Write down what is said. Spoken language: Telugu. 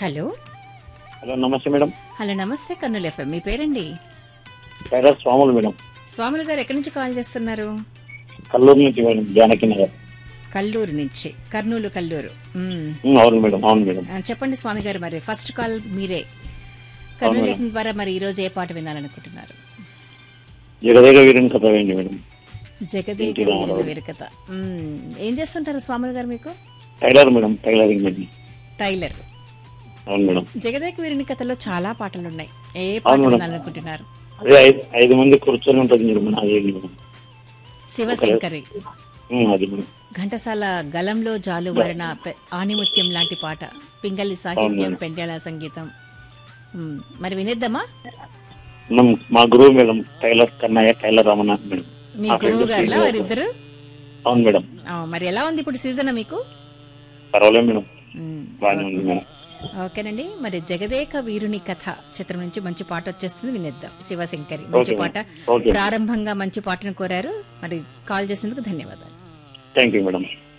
హలో హలో నమస్తే మేడం హలో నమస్తే కర్నూలు ఎఫ్ఎం మీ పేరండి టైలర్ స్వాములు మేడం స్వాములు గారు ఎక్కడి నుంచి కాల్ చేస్తున్నారు కల్లూరు నుంచి మేడం జానకి నగర్ కల్లూరు నుంచి కర్నూలు కల్లూరు మ్మ్. ఉమ్, అవును మేడం అవును మేడం ఆ, చెప్పండి స్వామి గారు మరి ఫస్ట్ కాల్ మీరే కర్నూలు మేడం. ఎఫ్ఎం ద్వారా మరి ఈరోజు ఏ పాట వినాలనుకుంటున్నారు జగదేగ వీరుని కథ వేయండి మేడం జగదేక ఇంటి రామారావు. వీరుడు వీరకథ మ్మ్. ఏం చేస్తుంటారు స్వాములు గారు మీకు tailor madam tailoring madam tailor అవును మేడం జగదేక వీరుని కథలో చాలా పాటలు ఉన్నాయి ఏ అవును పాట మేడం. వినాలనుకుంటున్నారు అదే ఐదు ఐదు మంది కూర్చొని ఉంటుంది మేడం అది వేయండి మేడం శివశంకరి ఉమ్, అది మేడం ఘంటసాల గలంలో జాలువారిన పె- ఆణిముత్యం లాంటి పాట పింగళి సాహిత్యం మేడం. పెండ్యాల సంగీతం మ్మ్. మరి వినేద్దామా మనం మా గురువు madam tailor Kannaiah tailor Ramana madam మీ ఆ, గురువు గారులా శ్రీనివాస. వారిద్దరు అవును మేడం ఆ, మరి ఎలా ఉంది ఇప్పుడు సీజన్ మీకు పర్వాలేదు మేడం మ్మ్. బాగానే ఉంది మేడం ఓకేనండి మరి జగదేక వీరుని కథ చిత్రం నుంచి మంచి పాట వచ్చేస్తుంది వినేద్దాం శివశంకరి మంచి ఓకే పాట ఓకే ప్రారంభంగా మంచి పాటను కోరారు మరి కాల్ చేసినందుకు ధన్యవాదాలు థ్యాంక్ యూ మేడం